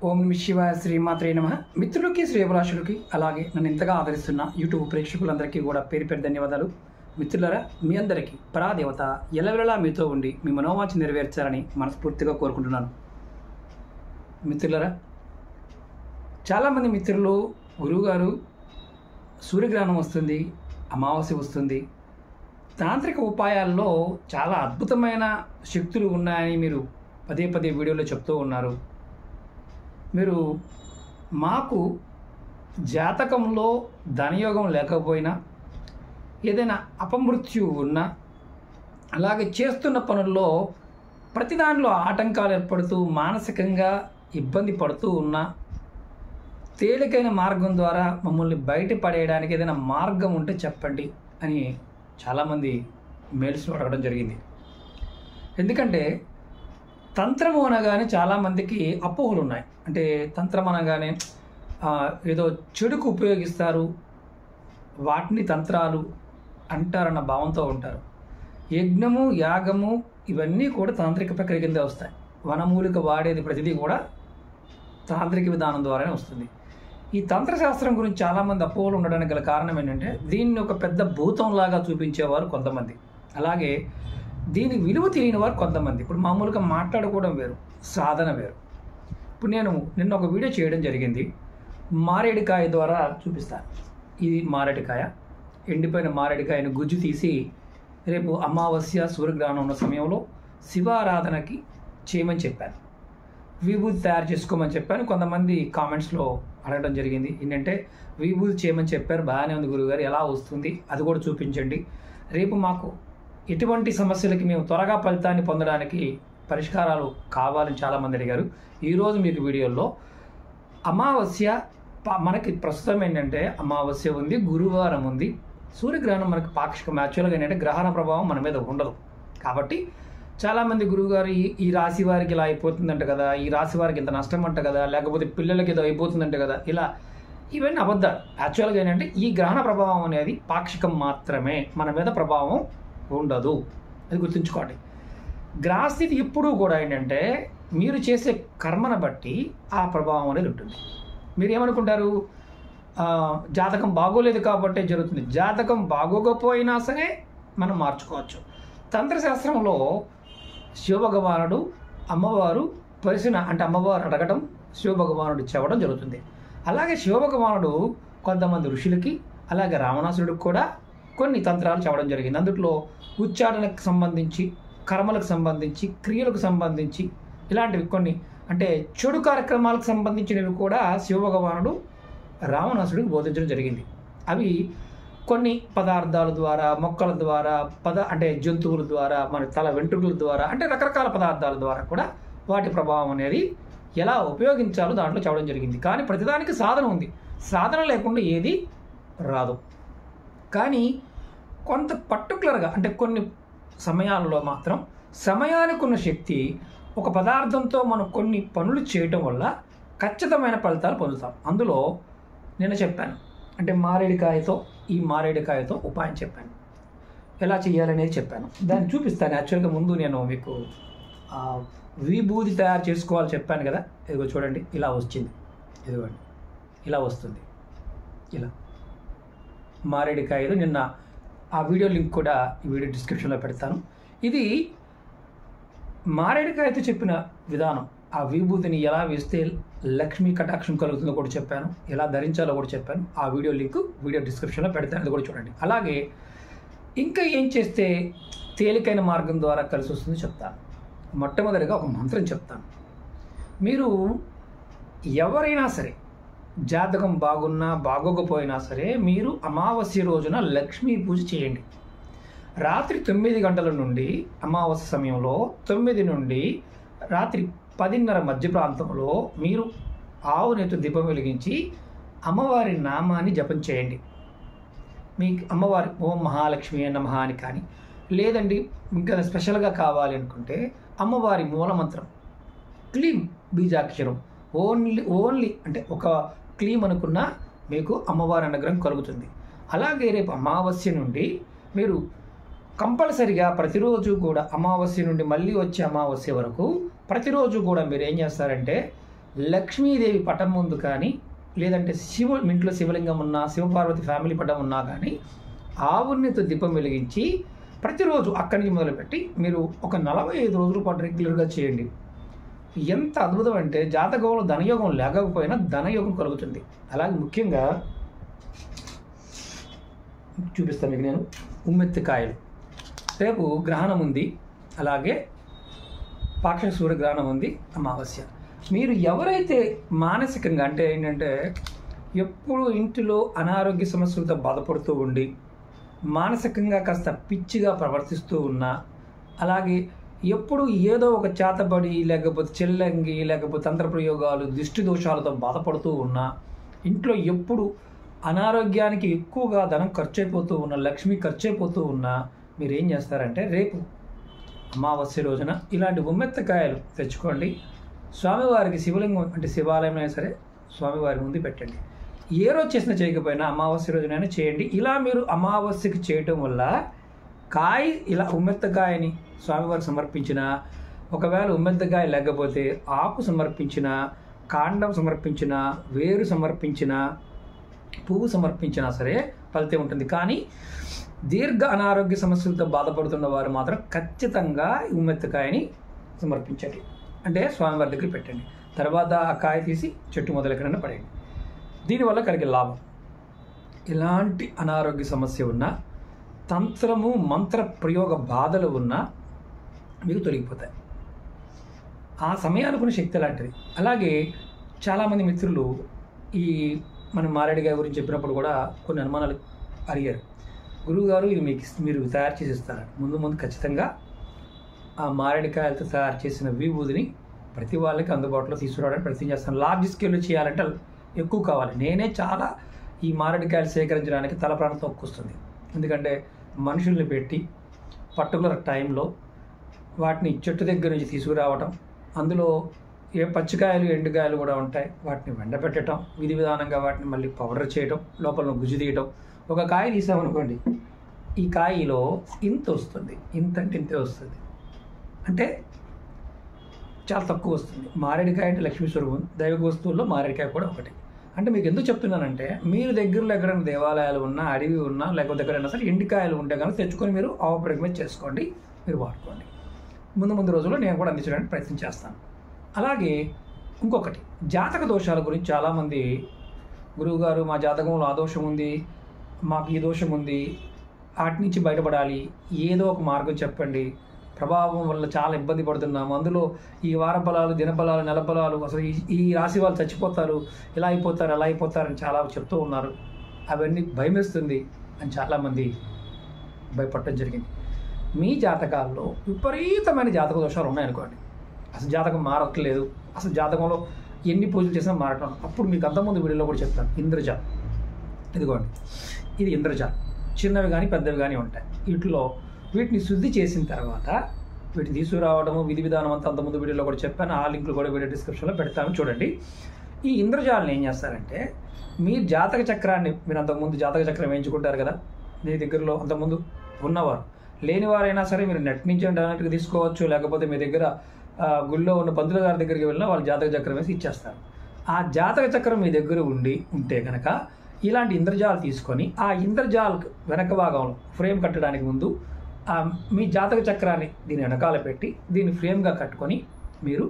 ఓం నమ శివాయ శ్రీమాత్రే నమ మిత్రులకి శ్రేయభిలాషులకి అలాగే నన్ను ఇంతగా ఆదరిస్తున్న యూట్యూబ్ ప్రేక్షకులందరికీ కూడా పేరు పేరు ధన్యవాదాలు మిత్రులరా మీ అందరికీ పరాదేవత ఎల్లవెల్లలా మీతో ఉండి మీ మనోవాంఛ నెరవేర్చాలని మనస్ఫూర్తిగా కోరుకుంటున్నాను మిత్రులరా చాలామంది మిత్రులు గురువుగారు సూర్యగ్రహణం వస్తుంది అమావాస్య వస్తుంది తాంత్రిక ఉపాయాల్లో చాలా అద్భుతమైన శక్తులు ఉన్నాయని మీరు పదే పదే వీడియోలో చెప్తూ ఉన్నారు మీరు మాకు జాతకంలో ధనయోగం లేకపోయినా ఏదైనా అపమృత్యు ఉన్నా అలాగే చేస్తున్న పనుల్లో ప్రతి దానిలో ఆటంకాలు ఏర్పడుతూ మానసికంగా ఇబ్బంది పడుతూ ఉన్నా తేలికైన మార్గం ద్వారా మమ్మల్ని బయటపడేయడానికి ఏదైనా మార్గం ఉంటే చెప్పండి అని చాలామంది మెయిల్స్లో అడగడం జరిగింది ఎందుకంటే తంత్రము అనగానే చాలామందికి అపోహలు ఉన్నాయి అంటే తంత్రం అనగానే ఆ, ఏదో చెడుకు ఉపయోగిస్తారు వాటిని తంత్రాలు అంటారన్న భావంతో ఉంటారు యజ్ఞము యాగము ఇవన్నీ కూడా తాంత్రిక ప్రక్రియ కింద వస్తాయి వనమూలిక వాడేది ప్రతిదీ కూడా తాంత్రిక విధానం ద్వారానే వస్తుంది ఈ తంత్రశాస్త్రం గురించి చాలామంది అపోహలు ఉండడానికి గల కారణం ఏంటంటే దీన్ని ఒక పెద్ద భూతంలాగా చూపించేవారు కొంతమంది అలాగే దీని విలువ తెలియని వారు కొంతమంది ఇప్పుడు మామూలుగా మాట్లాడుకోవడం వేరు సాధన వేరు ఇప్పుడు నేను నిన్న ఒక వీడియో చేయడం జరిగింది మారేడికాయ ద్వారా చూపిస్తాను ఇది మారేడికాయ ఎండిపోయిన మారేడికాయను గుజ్జు తీసి రేపు అమావాస్య సూర్యగ్రహణం ఉన్న సమయంలో శివారాధనకి చేయమని చెప్పాను విభూతి తయారు చేసుకోమని చెప్పాను కొంతమంది కామెంట్స్లో అడగడం జరిగింది ఏంటంటే విభూతి చేయమని చెప్పారు బాగానే ఉంది గురుగారు ఎలా వస్తుంది అది కూడా చూపించండి రేపు మాకు ఎటువంటి సమస్యలకి మేము త్వరగా ఫలితాన్ని పొందడానికి పరిష్కారాలు కావాలని చాలామంది అడిగారు ఈరోజు మీకు వీడియోలో అమావాస్య ప- మనకి ప్రస్తుతం ఏంటంటే అమావాస్య ఉంది గురువారం ఉంది సూర్యగ్రహణం మనకి పాక్షికం యాక్చువల్గా ఏంటంటే గ్రహణ ప్రభావం మన మీద ఉండదు కాబట్టి చాలామంది గురువుగారు ఈ ఈ రాశి వారికి ఇలా అయిపోతుందంట కదా ఈ రాశి వారికి ఇంత నష్టం అంట కదా లేకపోతే పిల్లలకి ఏదో అయిపోతుందంట కదా ఇలా ఇవన్నీ అబద్ధాలు యాక్చువల్గా ఏంటంటే ఈ గ్రహణ ప్రభావం అనేది పాక్షికం మాత్రమే మన మీద ప్రభావం ఉండదు అది గుర్తుంచుకోండి గ్రహస్థితి ఎప్పుడూ కూడా ఏంటంటే మీరు చేసే కర్మను బట్టి ఆ ప్రభావం అనేది ఉంటుంది మీరు ఏమనుకుంటారు ఆ, జాతకం బాగోలేదు కాబట్టే జరుగుతుంది జాతకం బాగోకపోయినా సరే మనం మార్చుకోవచ్చు తంత్రశాస్త్రంలో శివభగవానుడు అమ్మవారు పరిశీలన అంటే అమ్మవారు అడగడం శివభగవానుడు చెప్పడం జరుగుతుంది అలాగే శివభగవానుడు కొంతమంది ఋషులకి అలాగే రావణాసురుడికి కూడా కొన్ని తంత్రాలు చెప్పడం జరిగింది అందులో ఉచ్చారణకు సంబంధించి కర్మలకు సంబంధించి క్రియలకు సంబంధించి ఇలాంటివి కొన్ని అంటే చెడు కార్యక్రమాలకు సంబంధించినవి కూడా శివభగవానుడు రావణాసుడికి బోధించడం జరిగింది అవి కొన్ని పదార్థాల ద్వారా మొక్కల ద్వారా పద అంటే జంతువుల ద్వారా మన తల వెంట్రుకల ద్వారా అంటే రకరకాల పదార్థాల ద్వారా కూడా వాటి ప్రభావం అనేది ఎలా ఉపయోగించాలో దాంట్లో చెప్పడం జరిగింది కానీ ప్రతిదానికి సాధన ఉంది సాధన లేకుండా ఏది రాదు కానీ కొంత పర్టికులర్గా అంటే కొన్ని సమయాల్లో మాత్రం సమయానికి ఉన్న శక్తి ఒక పదార్థంతో మనం కొన్ని పనులు చేయటం వల్ల ఖచ్చితమైన ఫలితాలు పొందుతాం అందులో నేను చెప్పాను అంటే మారేడికాయతో ఈ మారేడికాయతో ఉపాయం చెప్పాను ఎలా చేయాలనేది చెప్పాను దాన్ని చూపిస్తాను యాక్చువల్గా ముందు నేను మీకు ఆ, విభూది తయారు చేసుకోవాలి చెప్పాను కదా ఇదిగో చూడండి ఇలా వచ్చింది ఇదిగోండి ఇలా వస్తుంది ఇలా మారేడికాయలు నిన్న ఆ వీడియో లింక్ కూడా ఈ వీడియో డిస్క్రిప్షన్లో పెడతాను ఇది మారేడికాయతో చెప్పిన విధానం ఆ విభూతిని ఎలా వేస్తే లక్ష్మీ కటాక్షం కలుగుతుందో కూడా చెప్పాను ఎలా ధరించాలో కూడా చెప్పాను ఆ వీడియో లింక్ వీడియో డిస్క్రిప్షన్లో పెడతాను అది కూడా చూడండి అలాగే ఇంకా ఏం చేస్తే తేలికైన మార్గం ద్వారా కలిసి వస్తుందో చెప్తాను మొట్టమొదటిగా ఒక మంత్రం చెప్తాను మీరు ఎవరైనా సరే జాతకం బాగున్నా బాగోకపోయినా సరే మీరు అమావాస్య రోజున లక్ష్మీ పూజ చేయండి రాత్రి తొమ్మిది గంటల నుండి అమావాస్య సమయంలో తొమ్మిది నుండి రాత్రి పదిన్నర మధ్య ప్రాంతంలో మీరు ఆవు నెత్తు దీపం వెలిగించి అమ్మవారి నామాన్ని జపం చేయండి మీ అమ్మవారి ఓం మహాలక్ష్మి నమః అని కానీ లేదండి ఇంకా స్పెషల్గా కావాలి అనుకుంటే అమ్మవారి మూలమంత్రం క్లీం బీజాక్షరం ఓన్లీ ఓన్లీ అంటే ఒక క్లీం అనుకున్న మీకు అమ్మవారి అనుగ్రహం కలుగుతుంది అలాగే రేపు అమావాస్య నుండి మీరు కంపల్సరిగా ప్రతిరోజు కూడా అమావాస్య నుండి మళ్ళీ వచ్చే అమావాస్య వరకు ప్రతిరోజు కూడా మీరు ఏం చేస్తారంటే లక్ష్మీదేవి పటం ముందు కానీ లేదంటే శివ మీ ఇంట్లో శివలింగం ఉన్నా శివపార్వతి ఫ్యామిలీ పటం ఉన్నా కానీ ఆవునితో దీపం వెలిగించి ప్రతిరోజు అక్కడి నుంచి మొదలుపెట్టి మీరు ఒక నలభై ఐదు రోజుల పాటు రెగ్యులర్గా చేయండి ఎంత అద్భుతం అంటే జాతకంలో ధనయోగం లేకపోయినా ధనయోగం కలుగుతుంది అలాగే ముఖ్యంగా చూపిస్తాను మీకు నేను ఉమ్మెత్తికాయలు రేపు గ్రహణం ఉంది అలాగే పాక్ష సూర్యగ్రహణం ఉంది అమావాస్య మీరు ఎవరైతే మానసికంగా అంటే ఏంటంటే ఎప్పుడు ఇంటిలో అనారోగ్య సమస్యలతో బాధపడుతూ ఉండి మానసికంగా కాస్త పిచ్చిగా ప్రవర్తిస్తూ ఉన్నా అలాగే ఎప్పుడు ఏదో ఒక చేతబడి లేకపోతే చెల్లంగి లేకపోతే తంత్ర ప్రయోగాలు దిష్టి దోషాలతో బాధపడుతూ ఉన్నా ఇంట్లో ఎప్పుడు అనారోగ్యానికి ఎక్కువగా ధనం ఖర్చు అయిపోతూ ఉన్న లక్ష్మి ఖర్చు అయిపోతూ ఉన్నా మీరు ఏం చేస్తారంటే రేపు అమావాస్య రోజున ఇలాంటి ఉమ్మెత్తకాయలు తెచ్చుకోండి స్వామివారికి శివలింగం అంటే శివాలయం అయినా సరే స్వామివారి ముందు పెట్టండి ఏ రోజు చేసినా చేయకపోయినా అమావాస్య రోజునైనా చేయండి ఇలా మీరు అమావాస్యకి చేయటం వల్ల కాయ ఇలా ఉమ్మెత్తకాయని స్వామివారికి సమర్పించిన ఒకవేళ ఉమ్మెత్తకాయ లేకపోతే ఆకు సమర్పించిన కాండం సమర్పించిన వేరు సమర్పించిన పువ్వు సమర్పించినా సరే ఫలితం ఉంటుంది కానీ దీర్ఘ అనారోగ్య సమస్యలతో బాధపడుతున్న వారు మాత్రం ఖచ్చితంగా ఈ ఉమ్మెత్తకాయని సమర్పించండి అంటే స్వామివారి దగ్గర పెట్టండి తర్వాత ఆ కాయ తీసి చెట్టు మొదలెక్కడైనా పడేయండి దీనివల్ల కలిగే లాభం ఎలాంటి అనారోగ్య సమస్య ఉన్నా తంత్రము మంత్ర ప్రయోగ బాధలు ఉన్నా మీకు తొలగిపోతాయి ఆ సమయానుకున్న శక్తి లాంటిది అలాగే చాలామంది మిత్రులు ఈ మన మారేడుగాయ గురించి చెప్పినప్పుడు కూడా కొన్ని అనుమానాలు అడిగారు గురువుగారు ఇది మీకు ఇస్- మీరు తయారు చేసి ఇస్తారా ముందు ముందు ఖచ్చితంగా ఆ మారేడుకాయలతో తయారు చేసిన విభూదిని ప్రతి వాళ్ళకి అందుబాటులో తీసుకురావడానికి ప్రయత్నం చేస్తాను లార్జ్ స్కేల్లో చేయాలంటే ఎక్కువ కావాలి నేనే చాలా ఈ మారేడుకాయలు సేకరించడానికి తల ప్రాణం తొక్కొస్తుంది ఎందుకంటే మనుషుల్ని పెట్టి పర్టికులర్ టైంలో వాటిని చెట్టు దగ్గర నుంచి తీసుకురావటం అందులో ఏ పచ్చికాయలు ఎండుకాయలు కూడా ఉంటాయి వాటిని ఎండబెట్టడం విధి విధానంగా వాటిని మళ్ళీ పౌడర్ చేయటం లోపల గుజ్జు తీయటం ఒక కాయ తీసామనుకోండి ఈ కాయలో ఇంత వస్తుంది ఇంత అంటే ఇంతే వస్తుంది అంటే చాలా తక్కువ వస్తుంది మారేడుకాయ అంటే లక్ష్మీ స్వరూపం దైవిక వస్తువుల్లో మారేడుకాయ కూడా ఒకటి అంటే మీకు ఎందుకు చెప్తున్నానంటే మీరు దగ్గరలో ఎక్కడైనా దేవాలయాలు ఉన్నా అడవి ఉన్నా లేకపోతే ఎక్కడైనా సరే ఎండికాయలు ఉంటే కనుక తెచ్చుకొని మీరు ఆపరేట్ మీద చేసుకోండి మీరు వాడుకోండి ముందు ముందు రోజుల్లో నేను కూడా అందించడానికి ప్రయత్నం చేస్తాను అలాగే ఇంకొకటి జాతక దోషాల గురించి చాలామంది గురువుగారు మా జాతకంలో ఆ దోషం ఉంది మాకు ఈ దోషం ఉంది వాటి నుంచి బయటపడాలి ఏదో ఒక మార్గం చెప్పండి ప్రభావం వల్ల చాలా ఇబ్బంది పడుతున్నాము అందులో ఈ వార ఫలాలు దిన ఫలాలు నెల ఫలాలు అసలు ఈ- ఈ రాశి వాళ్ళు చచ్చిపోతారు ఇలా అయిపోతారు అలా అయిపోతారు అని చాలా చెప్తూ ఉన్నారు అవన్నీ భయమేస్తుంది అని చాలామంది భయపడటం జరిగింది మీ జాతకాల్లో విపరీతమైన జాతక దోషాలు ఉన్నాయనుకోండి అసలు జాతకం మారట్లేదు అసలు జాతకంలో ఎన్ని పూజలు చేసినా మారటం అప్పుడు మీకు అంతకుముందు వీడియోలో కూడా చెప్తాను ఇంద్రజా ఇదిగోండి ఇది ఇంద్రజా చిన్నవి కానీ పెద్దవి కానీ ఉంటాయి వీటిలో వీటిని శుద్ధి చేసిన తర్వాత వీటిని తీసుకురావడము విధి విధానం అంతా అంతకుముందు వీడియోలో కూడా చెప్పాను ఆ లింకులు కూడా వీడియో డిస్క్రిప్షన్లో పెడతాను చూడండి ఈ ఇంద్రజాలను ఏం చేస్తారంటే మీ జాతక చక్రాన్ని మీరు అంతకుముందు జాతక చక్రం వేయించుకుంటారు కదా మీ దగ్గరలో అంతకుముందు ఉన్నవారు లేని వారైనా సరే మీరు నెట్ నుంచి డైరెక్ట్గా తీసుకోవచ్చు లేకపోతే మీ దగ్గర ఆ, గుళ్ళో ఉన్న పంతుల గారి దగ్గరికి వెళ్ళినా వాళ్ళు జాతక చక్రం వేసి ఇచ్చేస్తారు ఆ జాతక చక్రం మీ దగ్గర ఉండి ఉంటే కనుక ఇలాంటి ఇంద్రజాలు తీసుకొని ఆ ఇంద్రజాల్ వెనక భాగంలో ఫ్రేమ్ కట్టడానికి ముందు ఆ మీ జాతక చక్రాన్ని దీని వెనకాల పెట్టి దీన్ని ఫ్రేమ్గా కట్టుకొని మీరు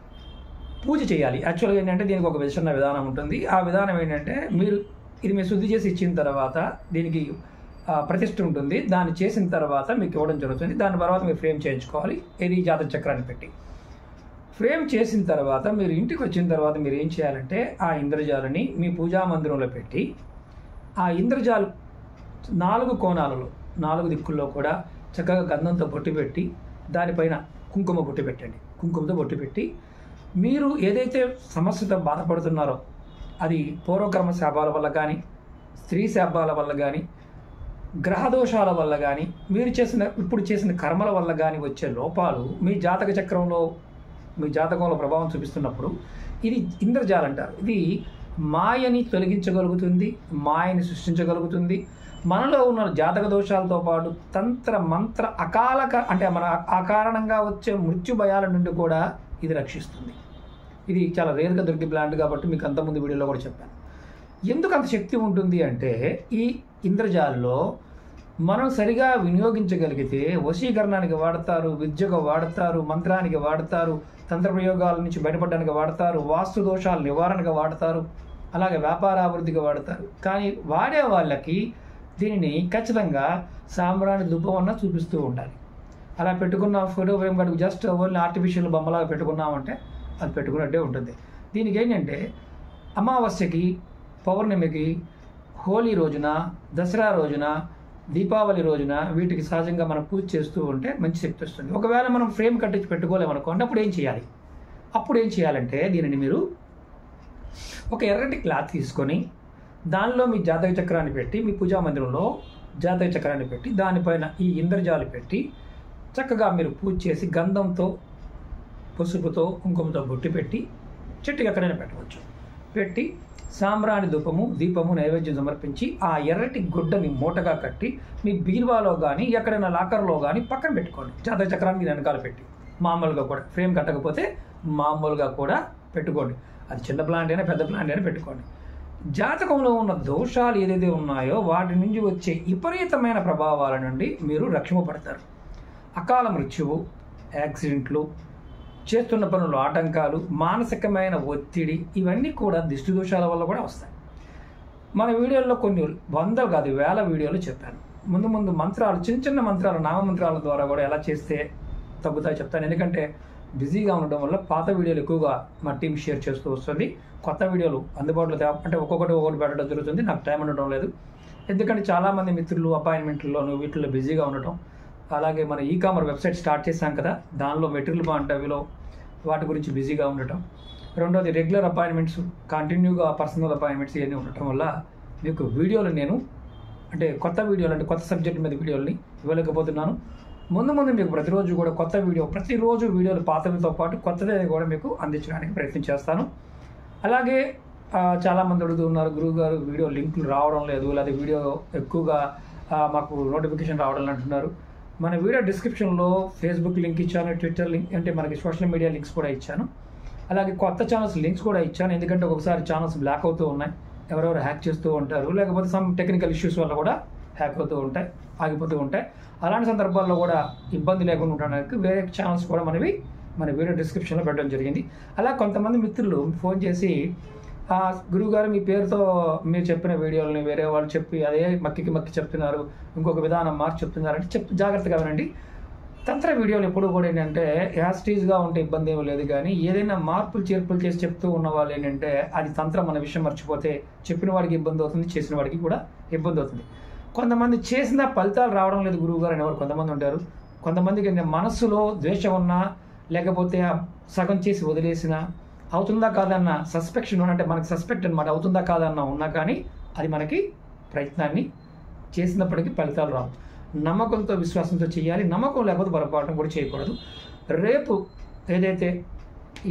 పూజ చేయాలి యాక్చువల్గా ఏంటంటే దీనికి ఒక విషన్న విధానం ఉంటుంది ఆ విధానం ఏంటంటే మీరు ఇది మీరు శుద్ధి చేసి ఇచ్చిన తర్వాత దీనికి ఆ, ప్రతిష్ఠ ఉంటుంది దాన్ని చేసిన తర్వాత మీకు ఇవ్వడం జరుగుతుంది దాని తర్వాత మీరు ఫ్రేమ్ చేయించుకోవాలి ఇది జాతక చక్రాన్ని పెట్టి ఫ్రేమ్ చేసిన తర్వాత మీరు ఇంటికి వచ్చిన తర్వాత మీరు ఏం చేయాలంటే ఆ ఇంద్రజాలని మీ పూజా మందిరంలో పెట్టి ఆ ఇంద్రజాలు నాలుగు కోణాలలో నాలుగు దిక్కుల్లో కూడా చక్కగా గంధంతో బొట్టు పెట్టి దానిపైన కుంకుమ బొట్టు పెట్టండి కుంకుమతో బొట్టు పెట్టి మీరు ఏదైతే సమస్యతో బాధపడుతున్నారో అది పూర్వకర్మ శాపాల వల్ల కానీ స్త్రీ శాపాల వల్ల కానీ గ్రహదోషాల వల్ల కానీ మీరు చేసిన ఇప్పుడు చేసిన కర్మల వల్ల కానీ వచ్చే లోపాలు మీ జాతక చక్రంలో మీ జాతకంలో ప్రభావం చూపిస్తున్నప్పుడు ఇది ఇంద్రజాలం అంటారు ఇది మాయని తొలగించగలుగుతుంది మాయని సృష్టించగలుగుతుంది మనలో ఉన్న జాతక దోషాలతో పాటు తంత్ర మంత్ర అకాల అంటే మన ఆ కారణంగా వచ్చే మృత్యు భయాల నుండి కూడా ఇది రక్షిస్తుంది ఇది చాలా రేర్గా దొరికే ప్లాంట్ కాబట్టి మీకు అంతకుముందు వీడియోలో కూడా చెప్పాను ఎందుకు అంత శక్తి ఉంటుంది అంటే ఈ ఇంద్రజాలలో మనం సరిగా వినియోగించగలిగితే వశీకరణానికి వాడతారు విద్యకు వాడతారు మంత్రానికి వాడతారు తంత్ర ప్రయోగాల నుంచి బయటపడడానికి వాడతారు వాస్తు దోషాల నివారణకు వాడతారు అలాగే వ్యాపారాభివృద్ధికి వాడతారు కానీ వాడే వాళ్ళకి దీనిని ఖచ్చితంగా సాంబ్రాణి దుబ్బమన్న చూపిస్తూ ఉండాలి అలా పెట్టుకున్న ఫోటో ఫ్రేమ్ కడుగు జస్ట్ ఓన్లీ ఆర్టిఫిషియల్ బొమ్మలాగా పెట్టుకున్నామంటే అది పెట్టుకున్నట్టే ఉంటుంది దీనికి ఏంటంటే అమావాస్యకి పౌర్ణమికి హోలీ రోజున దసరా రోజున దీపావళి రోజున వీటికి సహజంగా మనం పూజ చేస్తూ ఉంటే మంచి శక్తి వస్తుంది ఒకవేళ మనం ఫ్రేమ్ కట్టించి పెట్టుకోలేమనుకోండి అప్పుడు ఏం చేయాలి అప్పుడు ఏం చేయాలంటే దీనిని మీరు ఒక ఎర్రటి క్లాత్ తీసుకొని దానిలో మీ జాతక చక్రాన్ని పెట్టి మీ పూజా మందిరంలో జాతక చక్రాన్ని పెట్టి దానిపైన ఈ ఇంద్రజాలు పెట్టి చక్కగా మీరు పూజ చేసి గంధంతో పసుపుతో కుంకుమతో బొట్టి పెట్టి చెట్టుకి ఎక్కడైనా పెట్టవచ్చు పెట్టి సాంబ్రాణి ధూపము దీపము నైవేద్యం సమర్పించి ఆ ఎర్రటి గుడ్డని మూటగా కట్టి మీ బీరువాలో కానీ ఎక్కడైనా లాకర్లో కానీ పక్కన పెట్టుకోండి జాతక చక్రాన్ని దీని వెనకాల పెట్టి మామూలుగా కూడా ఫ్రేమ్ కట్టకపోతే మామూలుగా కూడా పెట్టుకోండి అది చిన్న ప్లాంట్ అయినా పెద్ద ప్లాంట్ అయినా పెట్టుకోండి జాతకంలో ఉన్న దోషాలు ఏదైతే ఉన్నాయో వాటి నుంచి వచ్చే విపరీతమైన ప్రభావాల నుండి మీరు రక్షింపబడతారు అకాల మృత్యువు యాక్సిడెంట్లు చేస్తున్న పనులు ఆటంకాలు మానసికమైన ఒత్తిడి ఇవన్నీ కూడా దిష్టి దోషాల వల్ల కూడా వస్తాయి మన వీడియోల్లో కొన్ని వందలు కాదు వేల వీడియోలు చెప్పాను ముందు ముందు మంత్రాలు చిన్న చిన్న మంత్రాలు నామమంత్రాల ద్వారా కూడా ఎలా చేస్తే తగ్గుతాయో చెప్తాను ఎందుకంటే బిజీగా ఉండడం వల్ల పాత వీడియోలు ఎక్కువగా మా టీం షేర్ చేస్తూ వస్తుంది కొత్త వీడియోలు అందుబాటులో తేవ అంటే ఒక్కొక్కటి ఒక్కొక్కటి పెట్టడం జరుగుతుంది నాకు టైం ఉండడం లేదు ఎందుకంటే చాలామంది మిత్రులు అపాయింట్మెంట్లలోను వీటిల్లో బిజీగా ఉండటం అలాగే మన ఈ కామర్ వెబ్సైట్ స్టార్ట్ చేశాం కదా దానిలో మెటీరియల్ బాగుంటావిలో వాటి గురించి బిజీగా ఉండటం రెండోది రెగ్యులర్ అపాయింట్మెంట్స్ కంటిన్యూగా పర్సనల్ అపాయింట్మెంట్స్ ఇవన్నీ ఉండటం వల్ల మీకు వీడియోలు నేను అంటే కొత్త వీడియోలు అంటే కొత్త సబ్జెక్ట్ మీద వీడియోలని ఇవ్వలేకపోతున్నాను ముందు ముందు మీకు ప్రతిరోజు కూడా కొత్త వీడియో ప్రతిరోజు వీడియోలు పాతవితో పాటు కొత్తది కూడా మీకు అందించడానికి ప్రయత్నం చేస్తాను అలాగే ఆ, చాలామంది అడుగుతున్నారు గురువు గారు వీడియో లింకులు రావడం లేదు లేదా వీడియో ఎక్కువగా ఆ, మాకు నోటిఫికేషన్ రావడం లేదు అంటున్నారు మన వీడియో డిస్క్రిప్షన్లో ఫేస్బుక్ లింక్ ఇచ్చాను ట్విట్టర్ లింక్ అంటే మనకి సోషల్ మీడియా లింక్స్ కూడా ఇచ్చాను అలాగే కొత్త ఛానల్స్ లింక్స్ కూడా ఇచ్చాను ఎందుకంటే ఒక్కొక్కసారి ఛానల్స్ బ్లాక్ అవుతూ ఉన్నాయి ఎవరెవరు హ్యాక్ చేస్తూ ఉంటారు లేకపోతే సమ్ టెక్నికల్ ఇష్యూస్ వల్ల కూడా హ్యాక్ అవుతూ ఉంటాయి ఆగిపోతూ ఉంటాయి అలాంటి సందర్భాల్లో కూడా ఇబ్బంది లేకుండా ఉండడానికి వేరే ఛానల్స్ కూడా మనవి మన వీడియో డిస్క్రిప్షన్లో పెట్టడం జరిగింది అలా కొంతమంది మిత్రులు ఫోన్ చేసి "ఆ, గురువుగారు మీ పేరుతో మీరు చెప్పిన వీడియోలని వేరే వాళ్ళు చెప్పి అదే మక్కికి మక్కి చెప్తున్నారు ఇంకొక విధానం మార్చి చెప్తున్నారు అంటే చెప్ జాగ్రత్తగా వినండి తంత్ర వీడియోలు ఎప్పుడు కూడా ఏంటంటే యాస్టీజ్గా ఉంటే ఇబ్బంది ఏమీ లేదు కానీ ఏదైనా మార్పులు చేర్పులు చేసి చెప్తూ ఉన్న వాళ్ళు ఏంటంటే అది తంత్రం అన్న విషయం మర్చిపోతే చెప్పిన వాడికి ఇబ్బంది అవుతుంది చేసిన వాడికి కూడా ఇబ్బంది అవుతుంది కొంతమంది చేసిన ఫలితాలు రావడం లేదు గురువు గారు అనేవారు కొంతమంది ఉంటారు కొంతమందికి ఏంటంటే మనస్సులో ద్వేషం ఉన్నా లేకపోతే ఆ సగం చేసి వదిలేసిన అవుతుందా కాదన్న సస్పెక్షన్ అంటే మనకి సస్పెక్ట్ అనమాట అవుతుందా కాదన్న ఉన్నా కానీ అది మనకి ప్రయత్నాన్ని చేసినప్పటికీ ఫలితాలు రావు నమ్మకంతో విశ్వాసంతో చేయాలి నమ్మకం లేకపోతే పొరపాటు కూడా చేయకూడదు రేపు ఏదైతే ఈ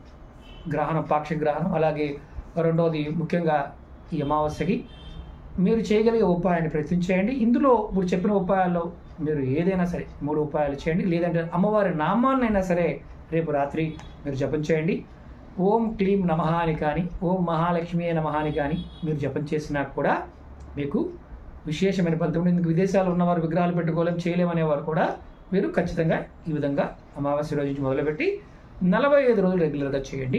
గ్రహణం పాక్షిక గ్రహణం అలాగే రెండవది ముఖ్యంగా ఈ అమావాస్యకి మీరు చేయగలిగే ఉపాయాన్ని ప్రయత్నం చేయండి ఇందులో ఇప్పుడు చెప్పిన ఉపాయాల్లో మీరు ఏదైనా సరే మూడు ఉపాయాలు చేయండి లేదంటే అమ్మవారి నామాన్నైనా సరే రేపు రాత్రి మీరు జపం చేయండి ఓం క్లీం నమః అని కానీ ఓం మహాలక్ష్మి నమః అని కానీ మీరు జపం చేసినా కూడా మీకు విశేషమైన ఫలితం ఉంటుంది. ఇందుకు విదేశాలు ఉన్నవారు విగ్రహాలు పెట్టుకోలేం చేయలేమనేవారు కూడా మీరు ఖచ్చితంగా ఈ విధంగా అమావాస్య రోజు నుంచి మొదలుపెట్టి నలభై ఐదు రోజులు రెగ్యులర్గా చేయండి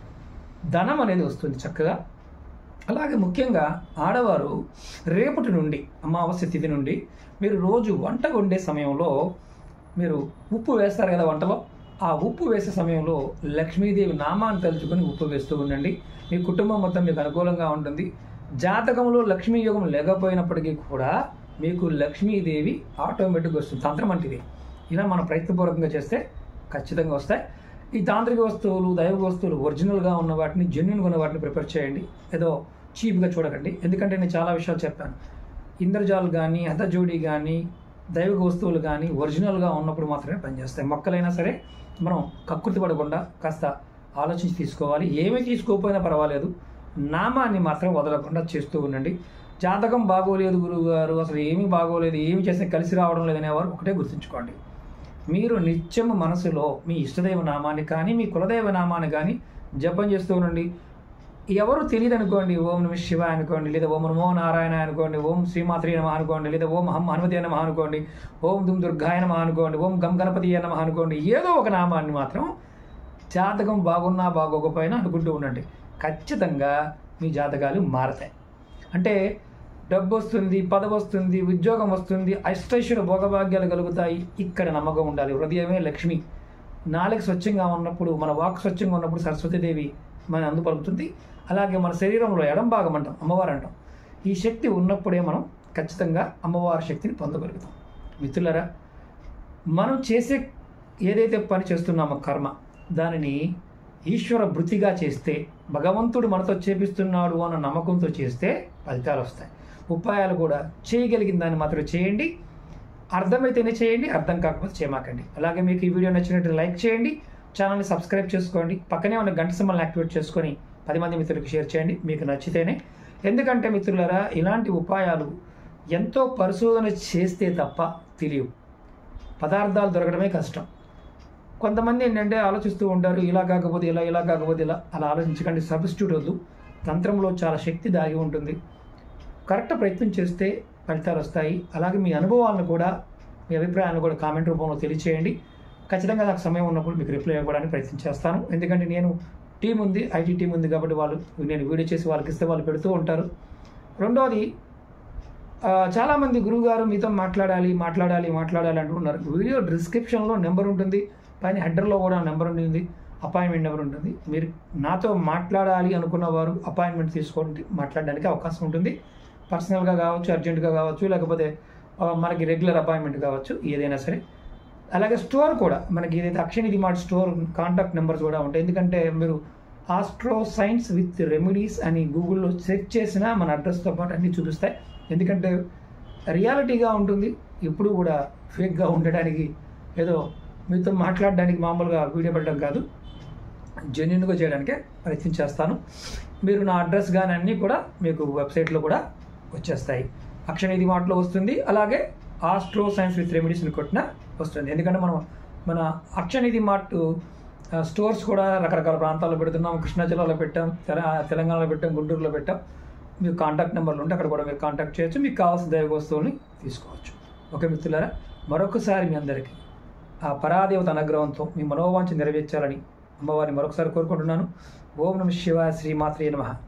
ధనం అనేది వస్తుంది చక్కగా అలాగే ముఖ్యంగా ఆడవారు రేపటి నుండి అమావాస్య తిథి నుండి మీరు రోజు వంట వండే సమయంలో మీరు ఉప్పు వేస్తారు కదా వంటలో ఆ ఉప్పు వేసే సమయంలో లక్ష్మీదేవి నామాన్ని తలుచుకొని ఉప్పు వేస్తూ ఉండండి మీ కుటుంబం మొత్తం మీకు అనుకూలంగా ఉంటుంది జాతకంలో లక్ష్మీ యోగం లేకపోయినప్పటికీ కూడా మీకు లక్ష్మీదేవి ఆటోమేటిక్గా వస్తుంది తంత్రం అంటే ఇది ఇలా మనం ప్రయత్నపూర్వకంగా చేస్తే ఖచ్చితంగా వస్తాయి ఈ తాంత్రిక వస్తువులు దైవ వస్తువులు ఒరిజినల్గా ఉన్న వాటిని జెన్యున్గా ఉన్న వాటిని ప్రిపేర్ చేయండి ఏదో చీప్గా చూడకండి ఎందుకంటే నేను చాలా విషయాలు చెప్పాను ఇంద్రజాలు కానీ హతజోడి కానీ దైవిక వస్తువులు కానీ ఒరిజినల్గా ఉన్నప్పుడు మాత్రమే పనిచేస్తాయి మొక్కలైనా సరే మనం కక్కుర్తి పడకుండా కాస్త ఆలోచించి తీసుకోవాలి ఏమీ తీసుకోకపోయినా పర్వాలేదు నామాన్ని మాత్రం వదలకుండా చేస్తూ ఉండండి జాతకం బాగోలేదు గురువు గారు అసలు ఏమీ బాగోలేదు ఏమి చేసినా కలిసి రావడం లేదనేవారు ఒకటే గుర్తుంచుకోండి మీరు నిత్యం మనసులో మీ ఇష్టదైవ నామాన్ని కానీ మీ కులదైవ నామాన్ని కానీ జపం చేస్తూ ఉండండి ఎవరు తెలియదు అనుకోండి ఓం నమ శివ అనుకోండి లేదా ఓం నమో నారాయణ అనుకోండి ఓం శ్రీమాత్రి నమ అనుకోండి లేదా ఓం హం హనుమతి నమ అనుకోండి ఓం దుమ్ దుర్గాయ నమ అనుకోండి ఓం గం గణపతి నమ అనుకోండి ఏదో ఒక నామాన్ని మాత్రం జాతకం బాగున్నా బాగోకపోయినా అనుకుంటూ ఉండండి ఖచ్చితంగా మీ జాతకాలు మారతాయి అంటే డబ్బు వస్తుంది పదవి వస్తుంది ఉద్యోగం వస్తుంది అష్టైశ్వర భోగభాగ్యాలు కలుగుతాయి ఇక్కడ నమ్మకం ఉండాలి హృదయమే లక్ష్మి నాలుగు స్వచ్ఛంగా ఉన్నప్పుడు మన వాక్ స్వచ్ఛంగా ఉన్నప్పుడు సరస్వతీదేవి మన అందు పలుకుతుంది అలాగే మన శరీరంలో ఎడం భాగం అంటాం అమ్మవారు అంటాం ఈ శక్తి ఉన్నప్పుడే మనం ఖచ్చితంగా అమ్మవారి శక్తిని పొందగలుగుతాం మిత్రులరా మనం చేసే ఏదైతే పని చేస్తున్నామో కర్మ దానిని ఈశ్వర భృతిగా చేస్తే భగవంతుడు మనతో చేపిస్తున్నాడు అన్న నమ్మకంతో చేస్తే ఫలితాలు వస్తాయి ఉపాయాలు కూడా చేయగలిగిన దాన్ని మాత్రం చేయండి అర్థమైతేనే చేయండి అర్థం కాకపోతే చేయమాకండి అలాగే మీకు ఈ వీడియో నచ్చినట్టు లైక్ చేయండి ఛానల్ని సబ్స్క్రైబ్ చేసుకోండి పక్కనే ఉన్న గంట సింబల్ని యాక్టివేట్ చేసుకొని పది మంది మిత్రులకు షేర్ చేయండి మీకు నచ్చితేనే ఎందుకంటే మిత్రులారా ఇలాంటి ఉపాయాలు ఎంతో పరిశోధన చేస్తే తప్ప తెలియవు పదార్థాలు దొరకడమే కష్టం కొంతమంది ఏంటంటే ఆలోచిస్తూ ఉంటారు ఇలా కాకపోతే ఇలా ఇలా కాకపోతే ఇలా అలా ఆలోచించకండి సబ్స్టిట్యూట్ వద్దు తంత్రంలో చాలా శక్తి దాగి ఉంటుంది కరెక్ట్ ప్రయత్నం చేస్తే ఫలితాలు వస్తాయి అలాగే మీ అనుభవాలను కూడా మీ అభిప్రాయాలను కూడా కామెంట్ రూపంలో తెలియచేయండి ఖచ్చితంగా నాకు సమయం ఉన్నప్పుడు మీకు రిప్లై ఇవ్వడానికి ప్రయత్నం చేస్తాను ఎందుకంటే నేను టీం ఉంది ఐటీ టీం ఉంది కాబట్టి వాళ్ళు నేను వీడియో చేసి వాళ్ళకి ఇస్తే వాళ్ళు పెడుతూ ఉంటారు రెండోది ఆ, చాలామంది గురువుగారు మీతో మాట్లాడాలి మాట్లాడాలి మాట్లాడాలి అంటున్నారు వీడియో డిస్క్రిప్షన్లో నెంబర్ ఉంటుంది పైన హెడర్లో కూడా నెంబర్ ఉంటుంది అపాయింట్మెంట్ నెంబర్ ఉంటుంది మీరు నాతో మాట్లాడాలి అనుకున్న వారు అపాయింట్మెంట్ తీసుకోండి మాట్లాడడానికి అవకాశం ఉంటుంది పర్సనల్గా కావచ్చు అర్జెంటుగా కావచ్చు లేకపోతే ఆ, మనకి రెగ్యులర్ అపాయింట్మెంట్ కావచ్చు ఏదైనా సరే అలాగే స్టోర్ కూడా మనకి ఏదైతే Akshanidhi mart store contact numbers కూడా ఉంటాయి ఎందుకంటే మీరు ఆస్ట్రో సైన్స్ విత్ రెమెడీస్ అని గూగుల్లో సెర్చ్ చేసినా మన అడ్రస్తో పాటు అన్నీ చూపిస్తాయి ఎందుకంటే రియాలిటీగా ఉంటుంది ఎప్పుడు కూడా ఫేక్గా ఉండడానికి ఏదో మీతో మాట్లాడడానికి మామూలుగా వీడియో పెట్టడం కాదు జెన్యున్గా చేయడానికే ప్రయత్నం చేస్తాను మీరు నా అడ్రస్ కానీ అన్నీ కూడా మీకు వెబ్సైట్లో కూడా వచ్చేస్తాయి అక్షనిధి మార్ట్లో వస్తుంది అలాగే ఆస్ట్రో సైన్స్ విత్ రెమెడీస్ని కొట్టిన వస్తుంది ఎందుకంటే మనం మన అక్షనిధి మార్ట్ ఆ, స్టోర్స్ కూడా రకరకాల ప్రాంతాల్లో పెడుతున్నాం కృష్ణా జిల్లాలో పెట్టాం తెల- తెలంగాణలో పెట్టాం గుంటూరులో పెట్టాం మీకు కాంటాక్ట్ నెంబర్లు ఉంటే అక్కడ కూడా మీరు కాంటాక్ట్ చేయొచ్చు మీకు కావాల్సిన దైవ వస్తువుల్ని తీసుకోవచ్చు ఓకే మిత్రులారా మరొకసారి మీ అందరికీ ఆ పరాదేవత అనుగ్రహంతో మీ మనోవాంఛ నెరవేర్చాలని అమ్మవారిని మరొకసారి కోరుకుంటున్నాను ఓం నమ శివాయ శ్రీమాత్రే నమః